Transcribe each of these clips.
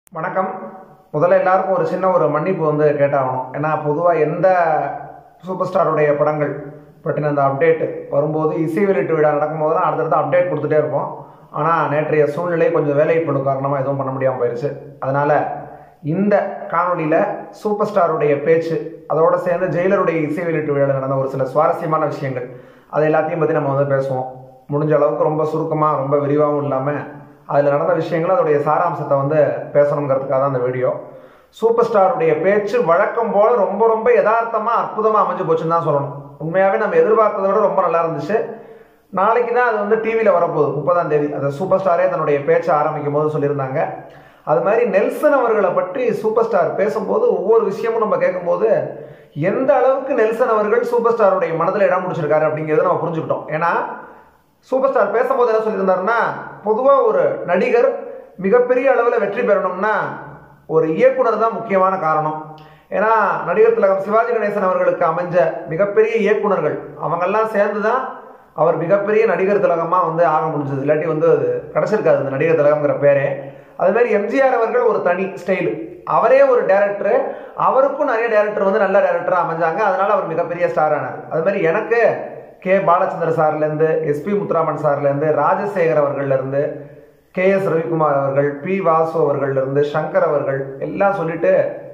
வணக்கம் முதல்ல எல்லாருக்கும் ஒரு சின்ன ஒரு மன்னிப்பு வந்து கேட்டாகணும் ஏன்னா பொதுவாக எந்த சூப்பர் ஸ்டாருடைய படங்கள் பற்றின அந்த அப்டேட் வரும்போது இசை வெளியீட்டு விழா நடக்கும்போது தான் அடுத்தடுத்து அப்டேட் கொடுத்துட்டே இருப்போம் ஆனால் நேற்றைய சூழ்நிலை கொஞ்சம் வேலைப்படும் காரணமாக எதுவும் பண்ண முடியாமல் போயிடுச்சு அதனால் இந்த காணொளியில் சூப்பர் ஸ்டாருடைய பேச்சு அதோட சேர்ந்து ஜெயிலருடைய இசை வெளியீட்டு விழாவில் நடந்த ஒரு சில சுவாரஸ்யமான விஷயங்கள் அது எல்லாத்தையும் பற்றி நம்ம வந்து பேசுவோம் முடிஞ்ச அளவுக்கு ரொம்ப சுருக்கமாக ரொம்ப விரிவாகவும் இல்லாமல் அதில் நடந்த விஷயங்கள் அதோடைய சாராம்சத்தை வந்து பேசணுங்கிறதுக்காக தான் அந்த வீடியோ சூப்பர் ஸ்டாருடைய பேச்சு வழக்கம் போல ரொம்ப ரொம்ப யதார்த்தமாக அற்புதமாக அமைஞ்சு போச்சுன்னு தான் சொல்லணும் உண்மையாகவே நம்ம எதிர்பார்த்ததை விட ரொம்ப நல்லா இருந்துச்சு நாளைக்கு தான் அது வந்து டிவியில் வரப்போகுது முப்பதாம் தேதி அந்த சூப்பர் ஸ்டாரே தன்னுடைய பேச்சை ஆரம்பிக்கும் போது சொல்லியிருந்தாங்க அது மாதிரி நெல்சன் அவர்களை பற்றி சூப்பர் ஸ்டார் பேசும்போது ஒவ்வொரு விஷயமும் நம்ம கேட்கும்போது எந்த அளவுக்கு நெல்சன் அவர்கள் சூப்பர் ஸ்டாருடைய மனதில் இடம் பிடிச்சிருக்காரு அப்படிங்கிறத நம்ம புரிஞ்சுக்கிட்டோம் ஏன்னா சூப்பர் ஸ்டார் பேசும்போது என்ன சொல்லியிருந்தாருன்னா பொதுவாக ஒரு நடிகர் மிகப்பெரிய அளவில் வெற்றி பெறணும்னா ஒரு இயக்குனர் தான் முக்கியமான காரணம் ஏன்னா நடிகர் திலகம் சிவாஜி கணேசன் அவர்களுக்கு அமைஞ்ச மிகப்பெரிய இயக்குனர்கள் அவங்கெல்லாம் சேர்ந்து தான் அவர் மிகப்பெரிய நடிகர் திலகமாக வந்து ஆக முடிஞ்சது இல்லாட்டி வந்து அது கிடச்சிருக்காது அந்த நடிகர் திலகம்ங்கிற பேரே அது மாதிரி எம்ஜிஆர் அவர்கள் ஒரு தனி ஸ்டைலு அவரே ஒரு டேரக்டர் அவருக்கும் நிறைய டேரக்டர் வந்து நல்ல டேரக்டராக அமைஞ்சாங்க அதனால அவர் மிகப்பெரிய ஸ்டார் ஆனார் அது மாதிரி எனக்கு கே பாலச்சந்திர சார்லேருந்து எஸ்பி முத்துராமன் சார்லேருந்து ராஜசேகர் அவர்கள்லேருந்து கே எஸ் ரவிக்குமார் அவர்கள் பி வாசு அவர்கள்லேருந்து சங்கர் அவர்கள் எல்லாம் சொல்லிட்டு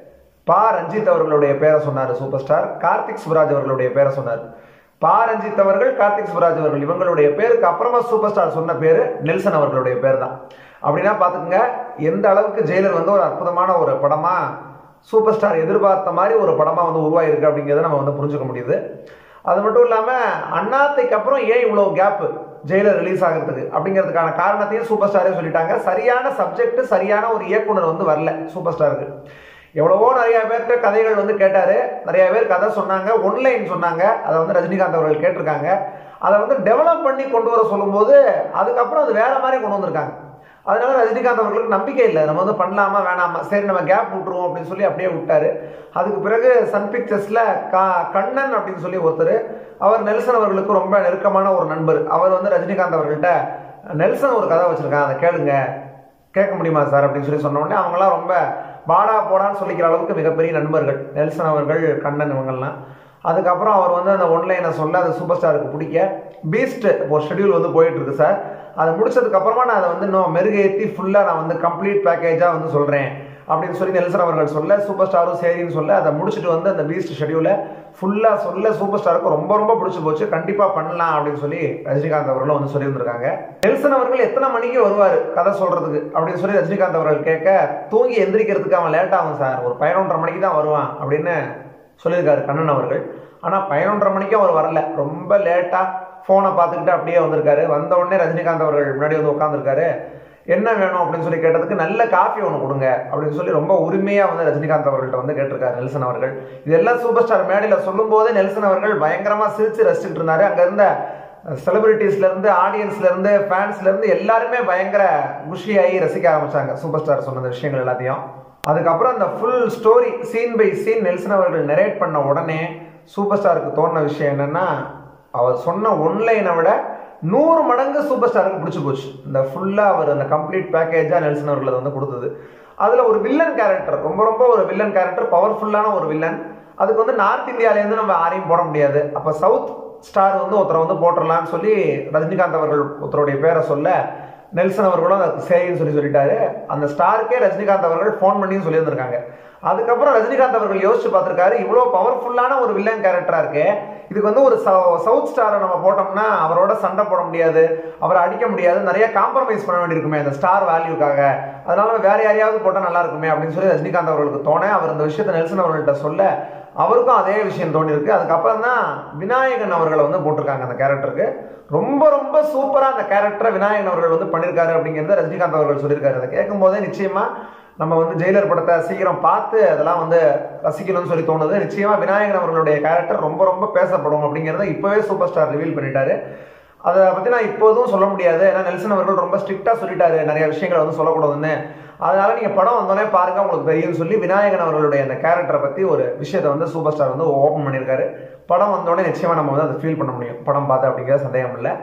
பா ரஞ்சித் அவர்களுடைய பேரை சொன்னார் சூப்பர் ஸ்டார் கார்த்திக் சுப்ராஜ் அவர்களுடைய பேரை சொன்னார் பா ரஞ்சித் அவர்கள் கார்த்திக் சுப்ராஜ் அவர்கள் இவங்களுடைய பேருக்கு அப்புறமா சூப்பர் ஸ்டார் சொன்ன பேர் நெல்சன் அவர்களுடைய பேர் தான் அப்படின்னா பார்த்துக்குங்க எந்த அளவுக்கு ஜெயிலர் வந்து ஒரு அற்புதமான ஒரு படமாக சூப்பர் ஸ்டார் எதிர்பார்த்த மாதிரி ஒரு படமாக வந்து உருவாயிருக்கு அப்படிங்கிறத நம்ம வந்து புரிஞ்சுக்க முடியுது அது மட்டும் இல்லாமல் அண்ணாத்தைக்கு அப்புறம் ஏன் இவ்வளோ கேப்பு ஜெயிலர் ரிலீஸ் ஆகிறதுக்கு அப்படிங்கிறதுக்கான காரணத்தையும் சூப்பர் ஸ்டாரே சொல்லிட்டாங்க சரியான சப்ஜெக்ட் சரியான ஒரு இயக்குனர் வந்து வரல சூப்பர் ஸ்டாருக்கு எவ்வளவோ நிறைய பேர்கிட்ட கதைகள் வந்து கேட்டார் நிறைய பேர் கதை சொன்னாங்க ஒன்லைன் சொன்னாங்க அதை வந்து ரஜினிகாந்த் அவர்கள் கேட்டிருக்காங்க அதை வந்து டெவலப் பண்ணி கொண்டு வர சொல்லும்போது அதுக்கப்புறம் அது வேற மாதிரி கொண்டு வந்திருக்காங்க அதனால ரஜினிகாந்த் அவர்களுக்கு நம்பிக்கை இல்லை நம்ம வந்து பண்ணலாமா வேணாமா சரி நம்ம கேப் விட்டுருவோம் அப்படின்னு சொல்லி அப்படியே விட்டாரு அதுக்கு பிறகு சன் பிக்சர்ஸ்ல கா கண்ணன் அப்படின்னு சொல்லி ஒருத்தர் அவர் நெல்சன் அவர்களுக்கு ரொம்ப நெருக்கமான ஒரு நண்பர் அவர் வந்து ரஜினிகாந்த் அவர்கள்ட்ட நெல்சன் ஒரு கதை வச்சிருக்கான் அதை கேளுங்க கேட்க முடியுமா சார் அப்படின்னு சொல்லி சொன்ன உடனே அவங்களாம் ரொம்ப பாடா போடான்னு சொல்லிக்கிற அளவுக்கு மிகப்பெரிய நண்பர்கள் நெல்சன் அவர்கள் கண்ணன் இவங்கெல்லாம் அதுக்கப்புறம் அவர் வந்து அந்த ஒன்லைனை சொல்ல அது சூப்பர் ஸ்டாருக்கு பிடிக்க பீஸ்ட் ஒரு ஷெடியூல் வந்து போயிட்டு இருக்கு சார் அதை முடிச்சதுக்கு அப்புறமா நான் அதை வந்து இன்னும் மெருகேற்றி ஃபுல்லாக நான் வந்து கம்ப்ளீட் பேக்கேஜாக வந்து சொல்கிறேன் அப்படின்னு சொல்லி நெல்சன் அவர்கள் சொல்ல சூப்பர் ஸ்டாரும் சரின்னு சொல்ல அதை முடிச்சுட்டு வந்து அந்த பீஸ்ட் ஷெடியூலை ஃபுல்லாக சொல்ல சூப்பர் ஸ்டாருக்கு ரொம்ப ரொம்ப பிடிச்சி போச்சு கண்டிப்பாக பண்ணலாம் அப்படின்னு சொல்லி ரஜினிகாந்த் அவர்களும் வந்து சொல்லியிருந்திருக்காங்க நெல்சன் அவர்கள் எத்தனை மணிக்கு வருவார் கதை சொல்கிறதுக்கு அப்படின்னு சொல்லி ரஜினிகாந்த் அவர்கள் கேட்க தூங்கி எந்திரிக்கிறதுக்கு அவன் லேட் ஆகும் சார் ஒரு பதினொன்றரை மணிக்கு தான் வருவான் அப்படின்னு சொல்லியிருக்காரு கண்ணன் அவர்கள் ஆனால் பதினொன்றரை மணிக்கும் அவர் வரல ரொம்ப லேட்டாக ஃபோனை பார்த்துக்கிட்டு அப்படியே வந்திருக்காரு வந்த உடனே ரஜினிகாந்த் அவர்கள் முன்னாடி வந்து உட்காந்துருக்காரு என்ன வேணும் அப்படின்னு சொல்லி கேட்டதுக்கு நல்ல காஃபி ஒன்று கொடுங்க அப்படின்னு சொல்லி ரொம்ப உரிமையாக வந்து ரஜினிகாந்த் அவர்கள்ட்ட வந்து கேட்டிருக்காரு நெல்சன் அவர்கள் இதெல்லாம் சூப்பர் ஸ்டார் மேடையில் சொல்லும் போதே நெல்சன் அவர்கள் பயங்கரமாக சிரித்து ரசிச்சுட்டு இருந்தாரு அங்கே இருந்த செலிபிரிட்டிஸ்லேருந்து ஆடியன்ஸ்லேருந்து ஃபேன்ஸ்லேருந்து எல்லாருமே பயங்கர குஷியாகி ரசிக்க ஆரம்பிச்சாங்க சூப்பர் ஸ்டார் சொன்ன விஷயங்கள் எல்லாத்தையும் அதுக்கப்புறம் அந்த full story scene by scene Nelson அவர்கள் நெரேட் பண்ண உடனே சூப்பர் ஸ்டாருக்கு தோணுன விஷயம் என்னன்னா அவர் சொன்ன ஒன்லைனை விட நூறு மடங்கு சூப்பர் ஸ்டாருக்கு பிடிச்சி போச்சு இந்த ஃபுல்லாக அவர் அந்த கம்ப்ளீட் பேக்கேஜாக நெல்சன் அவர்கள் அதை வந்து கொடுத்தது அதில் ஒரு வில்லன் கேரக்டர் ரொம்ப ரொம்ப ஒரு வில்லன் கேரக்டர் பவர்ஃபுல்லான ஒரு வில்லன் அதுக்கு வந்து நார்த் இந்தியாவிலேருந்து நம்ம யாரையும் போட முடியாது அப்போ சவுத் ஸ்டார் வந்து ஒருத்தரை வந்து போட்டுடலான்னு சொல்லி ரஜினிகாந்த் அவர்கள் ஒருத்தருடைய பேரை சொல்ல நெல்சன் அவர்களும் அதுக்கு சரின்னு சொல்லி சொல்லிட்டாரு அந்த ஸ்டாருக்கே ரஜினிகாந்த் அவர்கள் ஃபோன் பண்ணியும் சொல்லியிருந்திருக்காங்க அதுக்கப்புறம் ரஜினிகாந்த் அவர்கள் யோசிச்சு பார்த்துருக்காரு இவ்வளோ பவர்ஃபுல்லான ஒரு வில்லன் கேரக்டரா இருக்கு இதுக்கு வந்து ஒரு சவுத் ஸ்டாரை நம்ம போட்டோம்னா அவரோட சண்டை போட முடியாது அவரை அடிக்க முடியாது நிறைய காம்ப்ரமைஸ் பண்ண வேண்டியிருக்குமே அந்த ஸ்டார் வேல்யூக்காக அதனால வேற யாரையாவது போட்டால் நல்லா இருக்குமே அப்படின்னு சொல்லி ரஜினிகாந்த் அவர்களுக்கு தோண அவர் இந்த விஷயத்தை நெல்சன் அவர்கள்ட்ட சொல்ல அவருக்கும் அதே விஷயம் தோணி இருக்கு அதுக்கப்புறம் தான் விநாயகன் அவர்களை வந்து போட்டிருக்காங்க அந்த கேரக்டருக்கு ரொம்ப ரொம்ப சூப்பராக அந்த கேரக்டரை விநாயகன் அவர்கள் வந்து பண்ணியிருக்காரு அப்படிங்கிறத ரஜினிகாந்த் அவர்கள் சொல்லியிருக்காரு அதை கேட்கும் போதே நிச்சயமா நம்ம வந்து ஜெயிலர் படத்தை சீக்கிரம் பார்த்து அதெல்லாம் வந்து ரசிக்கணும்னு சொல்லி தோணுது நிச்சயமா விநாயகன் அவர்களுடைய கேரக்டர் ரொம்ப ரொம்ப பேசப்படும் அப்படிங்கிறத இப்போவே சூப்பர் ஸ்டார் ரிவீல் பண்ணிட்டாரு அதை பற்றி நான் இப்போதும் சொல்ல முடியாது ஏன்னா நெல்சன் அவர்கள் ரொம்ப ஸ்ட்ரிக்டாக சொல்லிட்டாரு நிறைய விஷயங்களை வந்து சொல்லக்கூடாதுன்னு அதனால நீங்கள் படம் வந்தோடனே பாருங்க உங்களுக்கு தெரியும்னு சொல்லி விநாயகன் அவர்களுடைய அந்த கேரக்டரை பற்றி ஒரு விஷயத்தை வந்து சூப்பர் ஸ்டார் வந்து ஓப்பன் பண்ணியிருக்காரு படம் வந்தோடனே நிச்சயமாக நம்ம வந்து அதை ஃபீல் பண்ண முடியும் படம் பார்த்து அப்படிங்கிற சந்தேகம் இல்லை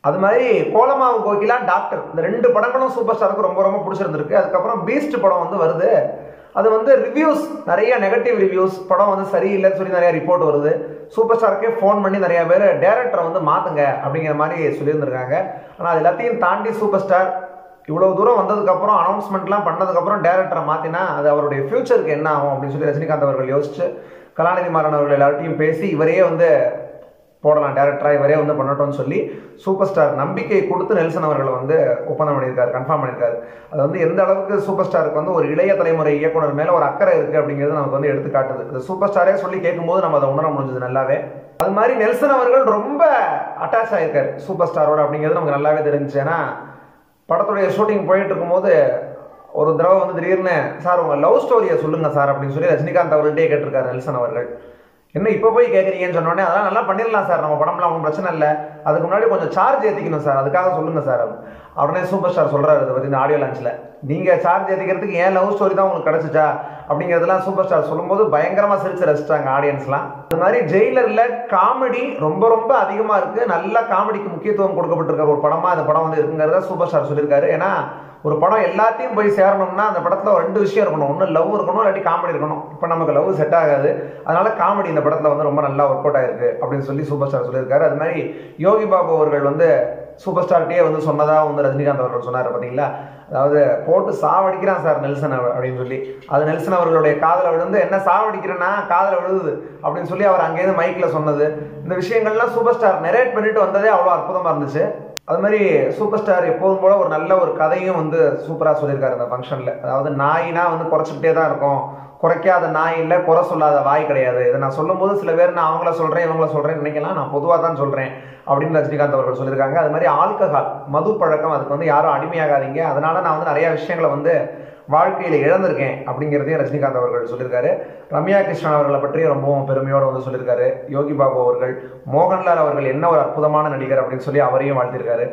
அது மாதிரி கோலமாவு கோகிலா டாக்டர் இந்த ரெண்டு படங்களும் சூப்பர் ஸ்டாருக்கு ரொம்ப ரொம்ப பிடிச்சிருந்திருக்கு அதுக்கப்புறம் பீஸ்ட் படம் வந்து வருது அது வந்து ரிவ்யூஸ் நிறைய நெகட்டிவ் ரிவ்யூஸ் படம் வந்து சரியில்லைன்னு சொல்லி நிறைய ரிப்போர்ட் வருது சூப்பர் ஸ்டாருக்கே ஃபோன் பண்ணி நிறைய பேர் டேரக்டரை வந்து மாற்றுங்க அப்படிங்கிற மாதிரி சொல்லியிருந்திருக்காங்க ஆனால் அது எல்லாத்தையும் தாண்டி சூப்பர் ஸ்டார் இவ்வளோ தூரம் வந்ததுக்கப்புறம் அனௌன்ஸ்மெண்ட்லாம் பண்ணதுக்கப்புறம் டேரக்டரை மாற்றினா அது அவருடைய ஃப்யூச்சருக்கு என்ன ஆகும் அப்படின்னு சொல்லி ரஜினிகாந்த் அவர்கள் யோசிச்சு கலாநிதி மாறன் அவர்கள் எல்லார்ட்டையும் பேசி இவரையே வந்து போடலாம் டேரக்டராக இவரே வந்து பண்ணட்டும்னு சொல்லி சூப்பர் ஸ்டார் நம்பிக்கை கொடுத்து நெல்சன் அவர்களை வந்து ஒப்பந்தம் பண்ணியிருக்காரு கன்ஃபார்ம் பண்ணியிருக்காரு அது வந்து எந்த அளவுக்கு சூப்பர் ஸ்டாருக்கு வந்து ஒரு இளைய தலைமுறை இயக்குனர் மேலே ஒரு அக்கறை இருக்குது அப்படிங்கிறது நமக்கு வந்து எடுத்து காட்டுது இந்த சூப்பர் ஸ்டாரே சொல்லி கேட்கும்போது நம்ம அதை உணர முடிஞ்சது நல்லாவே அது மாதிரி நெல்சன் அவர்கள் ரொம்ப அட்டாச் ஆகிருக்காரு சூப்பர் ஸ்டாரோட அப்படிங்கிறது நமக்கு நல்லாவே தெரிஞ்சுச்சு ஏன்னா படத்துடைய ஷூட்டிங் போயிட்டு இருக்கும்போது ஒரு தடவை வந்து திடீர்னு சார் உங்கள் லவ் ஸ்டோரியை சொல்லுங்க சார் அப்படின்னு சொல்லி ரஜினிகாந்த் அவர்கள்ட்டே கேட்டிருக்காரு நெல்சன் அவர்கள் என்ன இப்போ போய் கேட்குறீங்கன்னு சொன்னோடனே அதெல்லாம் நல்லா பண்ணிடலாம் சார் நம்ம படம்லாம் ஒன்றும் பிரச்சனை இல்லை அதுக்கு முன்னாடி கொஞ்சம் சார்ஜ் ஏற்றிக்கணும் சார் அதுக்காக சொல்லுங்க சார் உடனே சூப்பர் ஸ்டார் சொல்கிறாரு இதை பற்றி இந்த ஆடியோ லான்ச்சில் நீங்கள் சார்ஜ் ஏற்றிக்கிறதுக்கு ஏன் லவ் ஸ்டோரி தான் உங்களுக்கு கிடச்சிச்சா அப்படிங்கிறதெல்லாம் சூப்பர் ஸ்டார் சொல்லும்போது பயங்கரமாக சிரிச்சு ரசிச்சிட்டாங்க ஆடியன்ஸ்லாம் அது மாதிரி ஜெயிலரில் காமெடி ரொம்ப ரொம்ப அதிகமாக இருக்குது நல்ல காமெடிக்கு முக்கியத்துவம் கொடுக்கப்பட்டிருக்கிற ஒரு படமாக இந்த படம் வந்து இருக்குங்கிறத சூப்பர் ஸ்டார் சொல்லியிருக்காரு ஏன்னா ஒரு படம் எல்லாத்தையும் போய் சேரணும்னா அந்த படத்தில் ரெண்டு விஷயம் இருக்கணும் ஒன்று லவ் இருக்கணும் இல்லாட்டி காமெடி இருக்கணும் இப்போ நமக்கு லவ் செட் ஆகாது அதனால காமெடி இந்த படத்தில் வந்து ரொம்ப நல்லா ஒர்க் அவுட் ஆயிருக்கு அப்படின்னு சொல்லி சூப்பர் ஸ்டார் சொல்லியிருக்காரு அது மாதிரி யோகி பாபு அவர்கள் வந்து சூப்பர் ஸ்டார்ட்டே வந்து சொன்னதாக வந்து ரஜினிகாந்த் அவர்கள் சொன்னார் பார்த்தீங்களா அதாவது போட்டு சாவடிக்கிறான் சார் நெல்சன் அவர் அப்படின்னு சொல்லி அது நெல்சன் அவர்களுடைய காதல விழுந்து என்ன சாவடிக்கிறேன்னா காதல விழுது அப்படின்னு சொல்லி அவர் அங்கேயிருந்து மைக்கில் சொன்னது இந்த விஷயங்கள்லாம் சூப்பர் ஸ்டார் நெரேட் பண்ணிட்டு வந்ததே அவ்வளோ அற்புதமாக இருந்துச்சு அது மாதிரி சூப்பர் ஸ்டார் எப்போதும் போல ஒரு நல்ல ஒரு கதையும் வந்து சூப்பராக சொல்லியிருக்காரு அந்த ஃபங்க்ஷனில் அதாவது நாயினா வந்து குறைச்சிக்கிட்டே தான் இருக்கும் குறைக்காத நாய் இல்லை குறை சொல்லாத வாய் கிடையாது இதை நான் சொல்லும்போது சில பேர் நான் அவங்கள சொல்கிறேன் இவங்கள சொல்கிறேன் நினைக்கலாம் நான் பொதுவாக தான் சொல்கிறேன் அப்படின்னு ரஜினிகாந்த் அவர்கள் சொல்லியிருக்காங்க அது மாதிரி ஆல்கஹால் மது பழக்கம் அதுக்கு வந்து யாரும் அடிமையாகாதீங்க அதனால நான் வந்து நிறைய விஷயங்களை வந்து வாழ்க்கையில் இழந்திருக்கேன் அப்படிங்கிறதையும் ரஜினிகாந்த் அவர்கள் சொல்லியிருக்காரு ரம்யா கிருஷ்ணன் அவர்களை பற்றியும் ரொம்பவும் பெருமையோடு வந்து சொல்லியிருக்காரு யோகி பாபு அவர்கள் மோகன்லால் அவர்கள் என்ன ஒரு அற்புதமான நடிகர் அப்படின்னு சொல்லி அவரையும் வாழ்த்திருக்காரு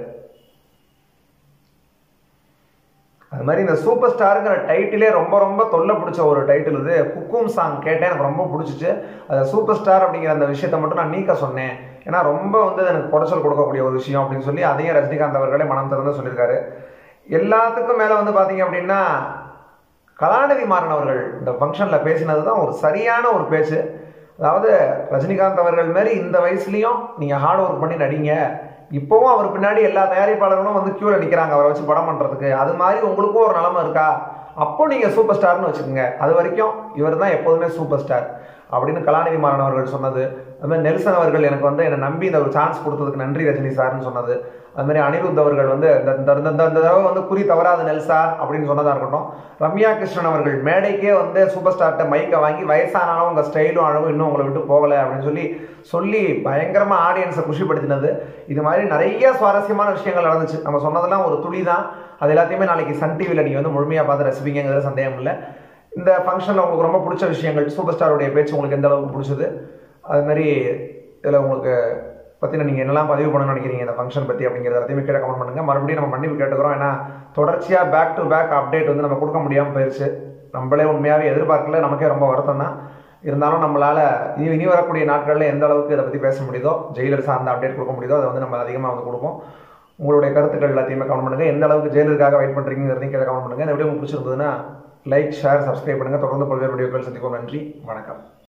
அது மாதிரி இந்த சூப்பர் ஸ்டாருங்கிற டைட்டிலே ரொம்ப ரொம்ப தொல்லை பிடிச்ச ஒரு டைட்டில் இது குக்கும் சாங் கேட்டேன் எனக்கு ரொம்ப பிடிச்சிச்சு அது சூப்பர் ஸ்டார் அப்படிங்கிற அந்த விஷயத்த மட்டும் நான் நீக்க சொன்னேன் ஏன்னா ரொம்ப வந்து எனக்கு குடைச்சல் கொடுக்கக்கூடிய ஒரு விஷயம் அப்படின்னு சொல்லி அதையும் ரஜினிகாந்த் அவர்களே மனம் திறந்து சொல்லியிருக்காரு எல்லாத்துக்கும் மேலே வந்து பார்த்தீங்க அப்படின்னா கலாநிதி மாறன் அவர்கள் இந்த ஃபங்க்ஷனில் பேசினது தான் ஒரு சரியான ஒரு பேச்சு அதாவது ரஜினிகாந்த் அவர்கள் மாரி இந்த வயசுலையும் நீங்கள் ஹார்ட் ஒர்க் பண்ணி நடிங்க இப்போவும் அவர் பின்னாடி எல்லா தயாரிப்பாளர்களும் வந்து க்யூவில் நிற்கிறாங்க அவரை வச்சு படம் பண்ணுறதுக்கு அது மாதிரி உங்களுக்கும் ஒரு நிலமை இருக்கா அப்போ நீங்கள் சூப்பர் ஸ்டார்னு வச்சுக்கோங்க அது வரைக்கும் இவர் தான் எப்போதுமே சூப்பர் ஸ்டார் அப்படின்னு கலாநிதி மாறன் அவர்கள் சொன்னது அது மாதிரி நெல்சன் அவர்கள் எனக்கு வந்து என்னை நம்பி இந்த ஒரு சான்ஸ் கொடுத்ததுக்கு நன்றி ரஜினி சார்னு சொன்னது அது மாதிரி அனிருத் அவர்கள் வந்து இந்த இந்த இந்த இந்த தடவை வந்து குறி தவறாத நெல்சா அப்படின்னு சொன்னதாக இருக்கட்டும் ரம்யா கிருஷ்ணன் அவர்கள் மேடைக்கே வந்து சூப்பர் ஸ்டார்ட்ட மைக்கை வாங்கி வயசானாலும் உங்கள் ஸ்டைலும் அழகும் இன்னும் உங்களை விட்டு போகலை அப்படின்னு சொல்லி சொல்லி பயங்கரமாக ஆடியன்ஸை குஷிப்படுத்தினது இது மாதிரி நிறைய சுவாரஸ்யமான விஷயங்கள் நடந்துச்சு நம்ம சொன்னதெல்லாம் ஒரு துளி தான் அது எல்லாத்தையுமே நாளைக்கு சன் டிவியில் நீங்கள் வந்து முழுமையாக பார்த்து ரசிப்பீங்கிறது சந்தேகம் இல்லை இந்த ஃபங்க்ஷனில் உங்களுக்கு ரொம்ப பிடிச்ச விஷயங்கள் சூப்பர் ஸ்டாருடைய பேச்சு உங்களுக்கு எந்த அளவுக்கு பிடிச்சது அது மாதிரி இதில் உங்களுக்கு பற்றின நீங்கள் என்னெல்லாம் பதிவு பண்ணணும்னு நினைக்கிறீங்க இந்த ஃபங்க்ஷன் பற்றி அப்படிங்கிறத எல்லாத்தையுமே கீழே கமெண்ட் பண்ணுங்கள் மறுபடியும் நம்ம மன்னிப்பு கேட்டுக்கிறோம் ஏன்னா தொடர்ச்சியாக பேக் டு பேக் அப்டேட் வந்து நம்ம கொடுக்க முடியாமல் போயிடுச்சு நம்மளே உண்மையாகவே எதிர்பார்க்கல நமக்கே ரொம்ப வருத்தம் தான் இருந்தாலும் நம்மளால் இனி இனி வரக்கூடிய நாட்களில் எந்த அளவுக்கு இதை பற்றி பேச முடியுதோ ஜெயிலர் சார்ந்த அப்டேட் கொடுக்க முடியுதோ அதை வந்து நம்ம அதிகமாக வந்து கொடுப்போம் உங்களுடைய கருத்துக்கள் எல்லாத்தையுமே கமெண்ட் பண்ணுங்கள் எந்த அளவுக்கு ஜெயிலருக்காக வெயிட் பண்ணுறீங்கிறதையும் கீழே கமெண்ட் பண்ணுங்கள் இந்த வீடியோ உங்களுக்கு பிடிச்சிருந்ததுன்னா லைக் ஷேர் சப்ஸ்கிரைப் பண்ணுங்கள் தொடர்ந்து பல்வேறு வீடியோக்கள் சந்திப்போம் நன்றி வணக்கம்